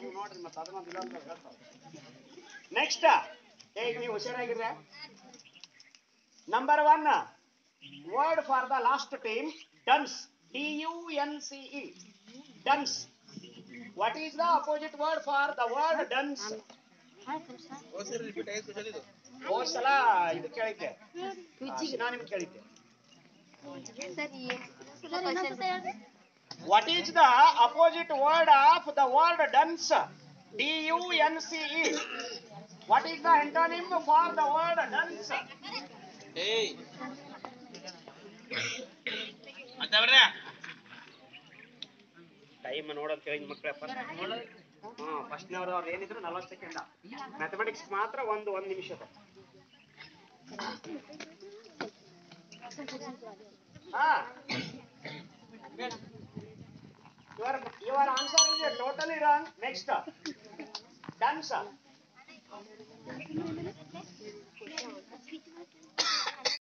ನೀವು ನೋಡ್ರಿ ಮತ್ತೆ ಅದನ್ನೊಂದು ಇಲ್ಲೊಂದು ಹೇಳ್ತಾವೆ ನೆಕ್ಸ್ಟ್ ಈಗ ನೀವು ಹುಷಾರಾಗಿದ್ರೆ number one word for the last time dunce D U N C E dunce what is the opposite word for the word dunce ಹೋದ್ ಸಲ ಇದು ಕೇಳಿದ್ದೆ ನಾನು ನಿಮ್ಗೆ ಕೇಳಿದ್ದೆ What is the opposite word of the word dunce? D U N C E. What is the antonym for the word dunce? Time ನೋಡೋದು ಕೇಳಿ ಮಕ್ಕಳಪ್ಪ ಹಾ ಫಸ್ಟ್ನವ್ರು ಅವ್ರು ಏನಿದ್ರು ನಲವತ್ತು ಸೆಕೆಂಡ್ ಮ್ಯಾಥಮೆಟಿಕ್ಸ್ ಮಾತ್ರ ಒಂದು ಒಂದು ನಿಮಿಷದ ಹಾ your your answer is totally wrong next dance